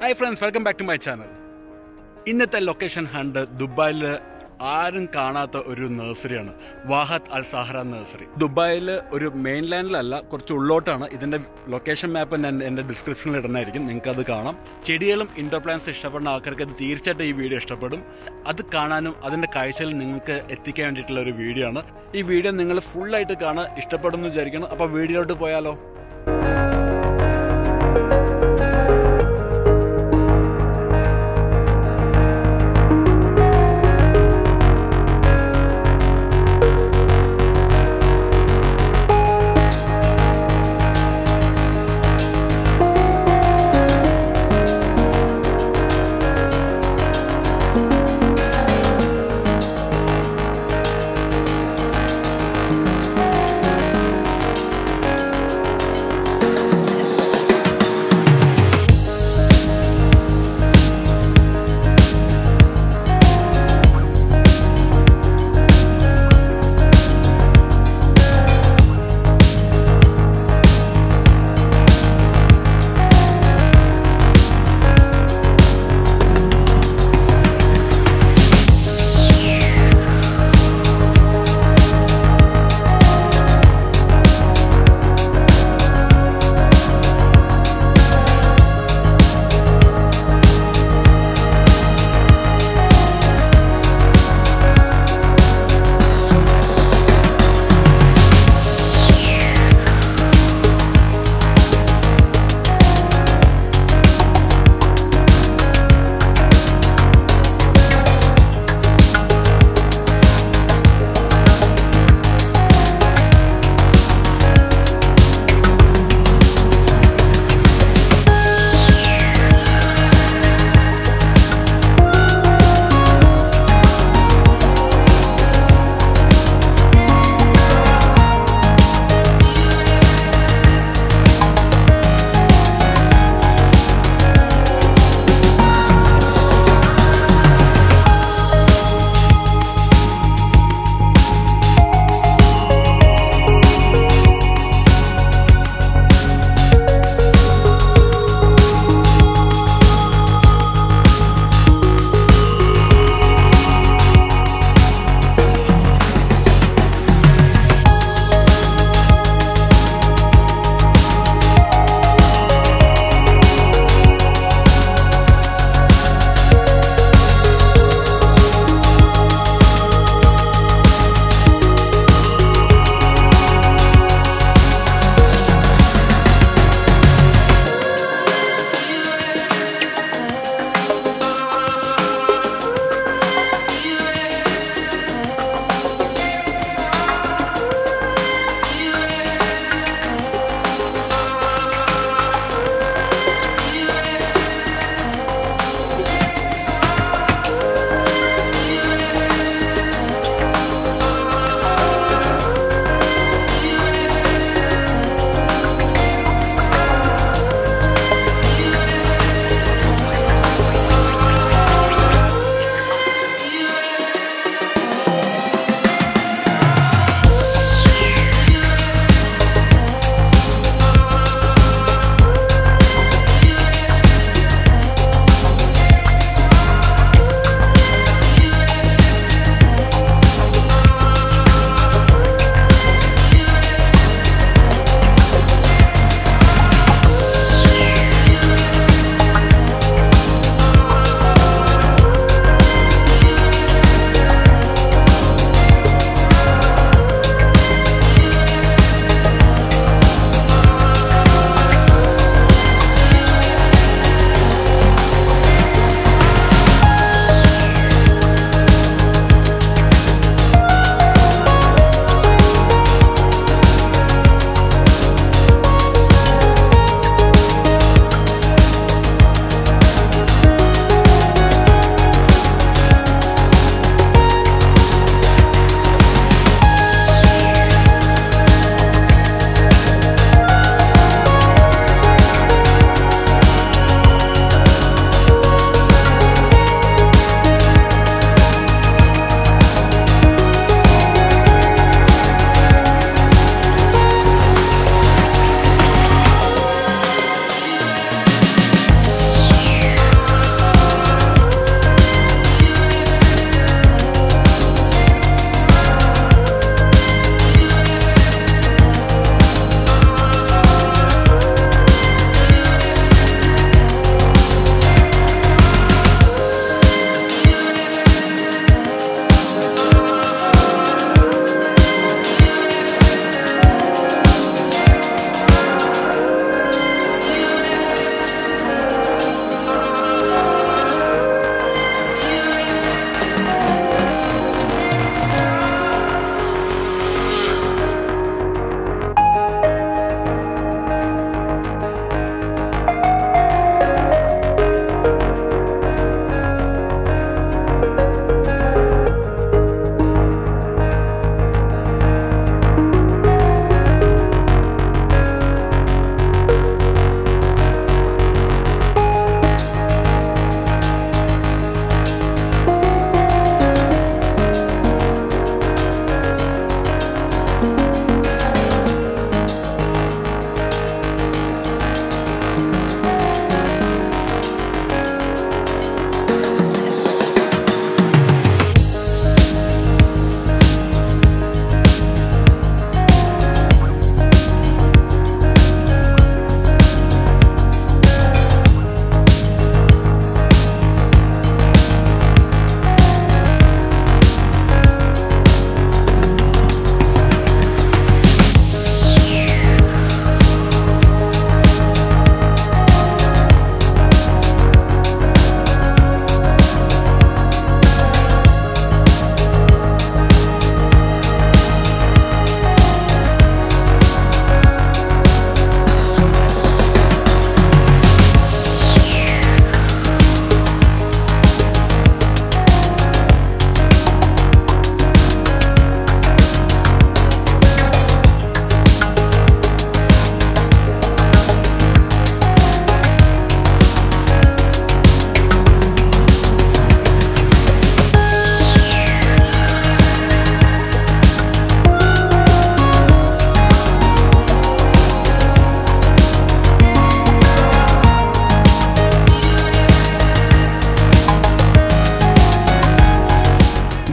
hi friends welcome back to my channel ഇന്നത്തെ location hunt ദുബായിൽ ആരും കാണാത്ത ഒരു നഴ്സറിയാണ് വാഹത്ത് അൽ സഹറ നഴ്സറി ദുബായിൽ ഒരു മെയിൻലാൻഡിലല്ല കുറച്ച് ഉള്ളോട്ടാണ് ഇതിന്റെ ലൊക്കേഷൻ മാപ്പ് ഞാൻ എന്റെ ഡിസ്ക്രിപ്ഷനിൽ ഇടുന്നതായിരിക്കും നിങ്ങൾക്ക് അത് കാണാം ചെടികളും ഇൻഡോർ പ്ലാന്റ്സ് ഇഷ്ടപ്പെടുന്ന ആൾക്കാർക്ക് അത് തീർച്ചയായിട്ടും ഈ വീഡിയോ ഇഷ്ടപ്പെടും അത് കാണാനും അതിന്റെ കാഴ്ചയിൽ നിങ്ങൾക്ക് എത്തിക്കാൻ വേണ്ടിയിട്ടുള്ള ഒരു വീഡിയോ ആണ് ഈ വീഡിയോ നിങ്ങൾ ഫുൾ ആയിട്ട് കാണാൻ ഇഷ്ടപ്പെടുന്നു വിചാരിക്കണം അപ്പൊ വീഡിയോയിലോട്ട് പോയാലോ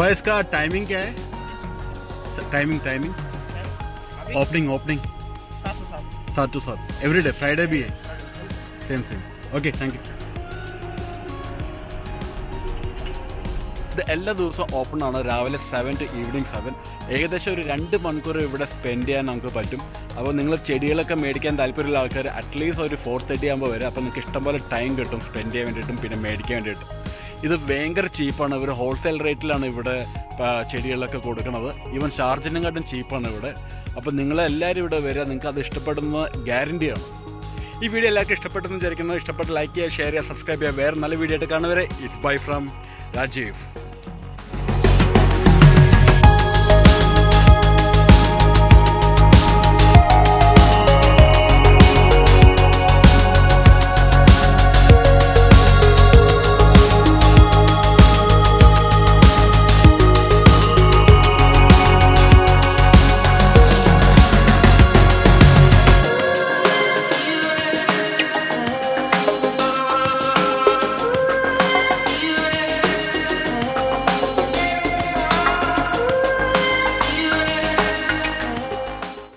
सर इसका टाइमिंग क्या है टाइमिंग टाइमिंग ओपनिंग ओपनिंग सात सौ सात सात टू सात एवरी डे फ्राइडे भी है same same okay thank you ഇത് എല്ലാ ദിവസവും ഓപ്പൺ ആണ് രാവിലെ സെവൻ ടു ഈവനിങ് സെവൻ ഏകദേശം ഒരു രണ്ട് മണിക്കൂർ ഇവിടെ സ്പെൻഡ് ചെയ്യാൻ നമുക്ക് പറ്റും അപ്പോൾ നിങ്ങൾ ചെടികളൊക്കെ മേടിക്കാൻ താല്പര്യമുള്ള ആൾക്കാർ അറ്റ്ലീസ്റ്റ് ഒരു ഫോർ തേർട്ടി ആകുമ്പോൾ വരും അപ്പോൾ നിങ്ങൾക്ക് ഇഷ്ടംപോലെ ടൈം കിട്ടും സ്പെൻഡ് ചെയ്യാൻ വേണ്ടിയിട്ടും പിന്നെ മേടിക്കാൻ വേണ്ടിയിട്ടും ഇത് ഭയങ്കര ചീപ്പാണ് ഇവർ ഹോൾസെയിൽ റേറ്റിലാണ് ഇവിടെ ആ, ചെടികളൊക്കെ കൊടുക്കുന്നത് ഈവൻ ഷാർജിനെക്കാട്ടും ചീപ്പാണ് ഇവിടെ അപ്പോൾ നിങ്ങളെല്ലാവരും ഇവിടെ വരിക നിങ്ങൾക്ക് അത് ഇഷ്ടപ്പെടുന്ന ഗ്യാരണ്ടിയാണ് ഈ വീഡിയോ എല്ലാവർക്കും ഇഷ്ടപ്പെട്ടെന്ന് വിചാരിക്കുന്നു ഇഷ്ടപ്പെട്ട ലൈക്ക് ചെയ്യുക ഷെയർ ചെയ്യുക സബ്സ്ക്രൈബ് ചെയ്യുക വേറെ നല്ല വീഡിയോ ആയിട്ട് കാണുവരെ ഇറ്റ്സ് ബൈ ഫ്രം രാജീവ്